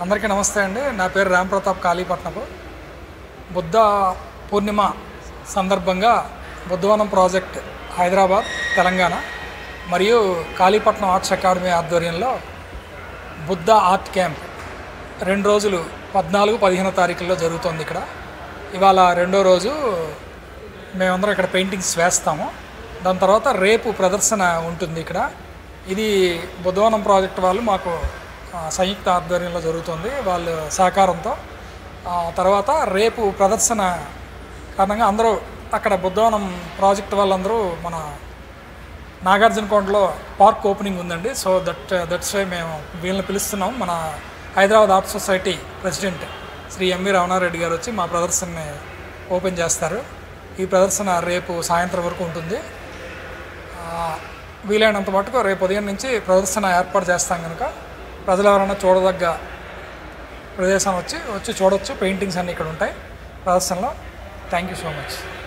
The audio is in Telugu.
అందరికీ నమస్తే అండి నా పేరు రామ్ ప్రతాప్ కాళీపట్నపు బుద్ధ పూర్ణిమ సందర్భంగా బుద్ధవనం ప్రాజెక్ట్ హైదరాబాద్ తెలంగాణ మరియు కాళీపట్నం ఆర్ట్స్ అకాడమీ ఆధ్వర్యంలో బుద్ధ ఆర్ట్ క్యాంప్ రెండు రోజులు పద్నాలుగు పదిహేనో తారీఖుల్లో జరుగుతుంది ఇక్కడ ఇవాళ రెండో రోజు మేమందరం ఇక్కడ పెయింటింగ్స్ వేస్తాము దాని తర్వాత రేపు ప్రదర్శన ఉంటుంది ఇక్కడ ఇది బుద్ధవనం ప్రాజెక్ట్ వాళ్ళు మాకు ఆ, సంయుక్త ఆధ్వర్యంలో జరుగుతుంది వాళ్ళ సహకారంతో ఆ, తర్వాత రేపు ప్రదర్శన కారణంగా అందరూ అక్కడ బుద్ధవనం ప్రాజెక్ట్ వాళ్ళందరూ మన నాగార్జున కొండలో పార్క్ ఓపెనింగ్ ఉందండి సో దట్ దట్స్ వై మేము వీళ్ళని పిలుస్తున్నాం మన Hyderabad art society president Shri M V Ramana Reddy garu వచ్చి మా ప్రదర్శనని ఓపెన్ చేస్తారు ఈ ప్రదర్శన రేపు సాయంత్రం వరకు ఉంటుంది ఆ, వీలైనంత మటుకు రేపు ఉదయం నుంచి ప్రదర్శన ఏర్పాటు చేస్తాం కనుక ప్రజలు ఎవరైనా చూడదగ్గ ప్రదేశం వచ్చి వచ్చి చూడొచ్చు పెయింటింగ్స్ అన్నీ ఇక్కడ ఉంటాయి ప్రదర్శనలో థ్యాంక్ యూ సో మచ్